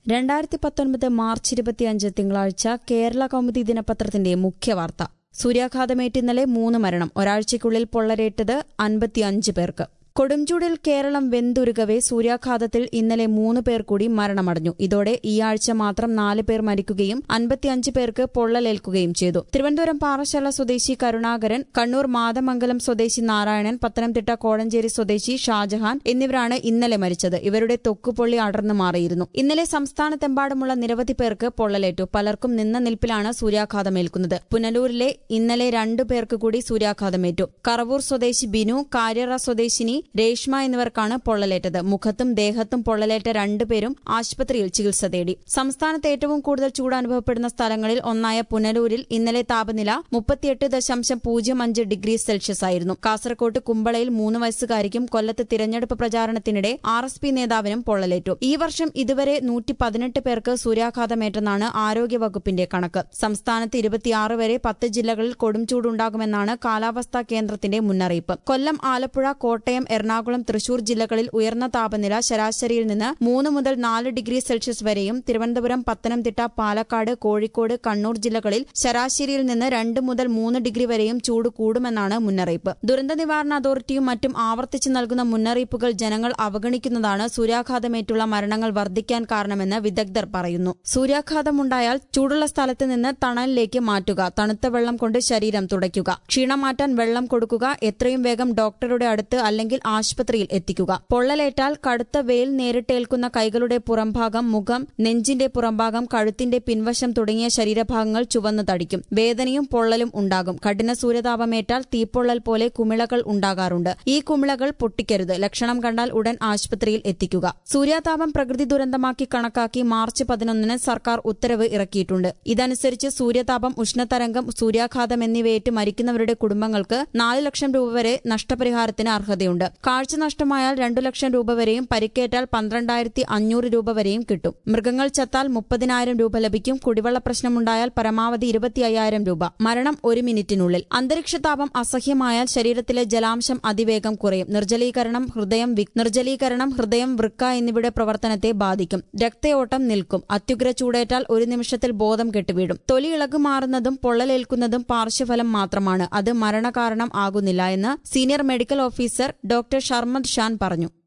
രണ്ടായിരത്തി പത്തൊൻപത് മാർച്ച് ഇരുപത്തിയഞ്ച് തിങ്കളാഴ്ച കേരള കൗമുദി ദിനപത്രത്തിന്റെ മുഖ്യവാർത്ത സൂര്യാഘാതമേറ്റ് ഇന്നലെ മൂന്ന് മരണം ഒരാഴ്ചയ്ക്കുള്ളിൽ പൊള്ളരേറ്റത് അൻപത്തിയഞ്ച് പേർക്ക് കൊടുംചൂടിൽ കേരളം വെന്തുരുകവെ സൂര്യാഘാതത്തിൽ ഇന്നലെ മൂന്ന് പേർ കൂടി മരണമടഞ്ഞു ഇതോടെ ഈ ആഴ്ച മാത്രം നാല് പേർ മരിക്കുകയും അൻപത്തിയഞ്ച് പേർക്ക് പൊള്ളലേൽക്കുകയും ചെയ്തു തിരുവനന്തപുരം പാറശാല സ്വദേശി കരുണാകരൻ കണ്ണൂർ മാതമംഗലം സ്വദേശി നാരായണൻ പത്തനംതിട്ട കോഴഞ്ചേരി സ്വദേശി ഷാജഹാൻ എന്നിവരാണ് ഇന്നലെ മരിച്ചത് ഇവരുടെ തൊക്കുപൊള്ളി അടർന്നു മാറിയിരുന്നു ഇന്നലെ സംസ്ഥാനത്തെമ്പാടുമുള്ള നിരവധി പേർക്ക് പൊള്ളലേറ്റു പലർക്കും നിന്ന നിൽപ്പിലാണ് സൂര്യാഘാതമേൽക്കുന്നത് പുനലൂരിലെ ഇന്നലെ രണ്ടു പേർക്ക് കൂടി സൂര്യാഘാതമേറ്റു കറവൂർ സ്വദേശി ബിനു കാര്യറ സ്വദേശിനി രേഷ്മ എന്നിവർക്കാണ് പൊള്ളലേറ്റത് മുഖത്തും ദേഹത്തും പൊള്ളലേറ്റ രണ്ടുപേരും ആശുപത്രിയിൽ ചികിത്സ തേടി സംസ്ഥാനത്ത് ഏറ്റവും കൂടുതൽ ചൂട് അനുഭവപ്പെടുന്ന സ്ഥലങ്ങളിൽ ഒന്നായ പുനലൂരിൽ ഇന്നലെ താപനില മുപ്പത്തിയെട്ട് ദശാംശം പൂജ്യം അഞ്ച് ഡിഗ്രി സെൽഷ്യസ് ആയിരുന്നു കാസർകോട്ട് കുമ്പളയിൽ മൂന്ന് വയസ്സുകാരിക്കും കൊല്ലത്ത് തിരഞ്ഞെടുപ്പ് പ്രചാരണത്തിനിടെ ആർ എസ് പി നേതാവിനും പൊള്ളലേറ്റു ഈ വർഷം ഇതുവരെ നൂറ്റി പതിനെട്ട് പേർക്ക് സൂര്യാഘാതമേറ്റെന്നാണ് ആരോഗ്യവകുപ്പിന്റെ കണക്ക് സംസ്ഥാനത്ത് ഇരുപത്തിയാറ് വരെ പത്ത് ജില്ലകളിൽ കൊടുംചൂടുണ്ടാകുമെന്നാണ് കാലാവസ്ഥാ കേന്ദ്രത്തിന്റെ മുന്നറിയിപ്പ് കൊല്ലം ആലപ്പുഴ കോട്ടയം എറണാകുളം തൃശൂർ ജില്ലകളിൽ ഉയർന്ന താപനില ശരാശരിയിൽ നിന്ന് മൂന്ന് മുതൽ നാല് ഡിഗ്രി സെൽഷ്യസ് വരെയും തിരുവനന്തപുരം പത്തനംതിട്ട പാലക്കാട് കോഴിക്കോട് കണ്ണൂർ ജില്ലകളിൽ ശരാശരിയിൽ നിന്ന് രണ്ട് മുതൽ മൂന്ന് ഡിഗ്രി വരെയും ചൂട് കൂടുമെന്നാണ് മുന്നറിയിപ്പ് ദുരന്ത നിവാരണ അതോറിറ്റിയും മറ്റും ആവർത്തിച്ച് നൽകുന്ന മുന്നറിയിപ്പുകൾ ജനങ്ങൾ അവഗണിക്കുന്നതാണ് സൂര്യാഘാതമേറ്റുള്ള മരണങ്ങൾ വർദ്ധിക്കാൻ കാരണമെന്ന് വിദഗ്ധർ പറയുന്നു സൂര്യാഘാതമുണ്ടായാൽ ചൂടുള്ള സ്ഥലത്ത് നിന്ന് തണലിലേക്ക് മാറ്റുക തണുത്ത വെള്ളം കൊണ്ട് ശരീരം തുടയ്ക്കുക ക്ഷീണം മാറ്റാൻ വെള്ളം കൊടുക്കുക എത്രയും വേഗം ഡോക്ടറുടെ അടുത്ത് അല്ലെങ്കിൽ ആശുപത്രിയിൽ എത്തിക്കുക പൊള്ളലേറ്റാൽ കടുത്ത വെയിൽ നേരിട്ടേൽക്കുന്ന കൈകളുടെ പുറംഭാഗം മുഖം നെഞ്ചിന്റെ പുറംഭാഗം കഴുത്തിന്റെ പിൻവശം തുടങ്ങിയ ശരീരഭാഗങ്ങൾ ചുവന്നു തടിക്കും വേദനയും പൊള്ളലും ഉണ്ടാകും കഠിന സൂര്യതാപമേറ്റാൽ തീപ്പൊള്ളൽ പോലെ കുമിളകൾ ഉണ്ടാകാറുണ്ട് ഈ കുമിളകൾ പൊട്ടിക്കരുത് ലക്ഷണം കണ്ടാൽ ഉടൻ ആശുപത്രിയിൽ എത്തിക്കുക സൂര്യാതാപം പ്രകൃതി ദുരന്തമാക്കി കണക്കാക്കി മാർച്ച് പതിനൊന്നിന് സർക്കാർ ഉത്തരവ് ഇറക്കിയിട്ടുണ്ട് ഇതനുസരിച്ച് സൂര്യതാപം ഉഷ്ണതരംഗം സൂര്യാഘാതം എന്നിവയേറ്റ് മരിക്കുന്നവരുടെ കുടുംബങ്ങൾക്ക് നാല് ലക്ഷം രൂപ വരെ നഷ്ടപരിഹാരത്തിന് അർഹതയുണ്ട് കാഴ്ച നഷ്ടമായാൽ രണ്ടു ലക്ഷം രൂപ വരെയും പരിക്കേറ്റാൽ പന്ത്രണ്ടായിരത്തി അഞ്ഞൂറ് രൂപ വരെയും കിട്ടും മൃഗങ്ങൾ ചത്താൽ മുപ്പതിനായിരം രൂപ ലഭിക്കും കുടിവെള്ള പ്രശ്നമുണ്ടായാൽ പരമാവധി ഇരുപത്തി അയ്യായിരം രൂപ മരണം ഒരു മിനിറ്റിനുള്ളിൽ അന്തരീക്ഷ താപം അസഹ്യമായാൽ ശരീരത്തിലെ ജലാംശം അതിവേഗം കുറയും നിർജ്ജലീകരണം ഹൃദയം വിക്- നിർജ്ജലീകരണം ഹൃദയം വൃക്ക എന്നിവയുടെ പ്രവർത്തനത്തെ ബാധിക്കും രക്തയോട്ടം നിൽക്കും അത്യുഗ്ര ചൂടേറ്റാൽ ഒരു നിമിഷത്തിൽ ബോധം കെട്ടുവീഴും തൊലി ഇളകുമാറുന്നതും പൊള്ളലേൽക്കുന്നതും പാർശ്വഫലം മാത്രമാണ് അത് മരണകാരണം ആകുന്നില്ല എന്ന് senior medical officer doctor Sharmad Shan പറഞ്ഞു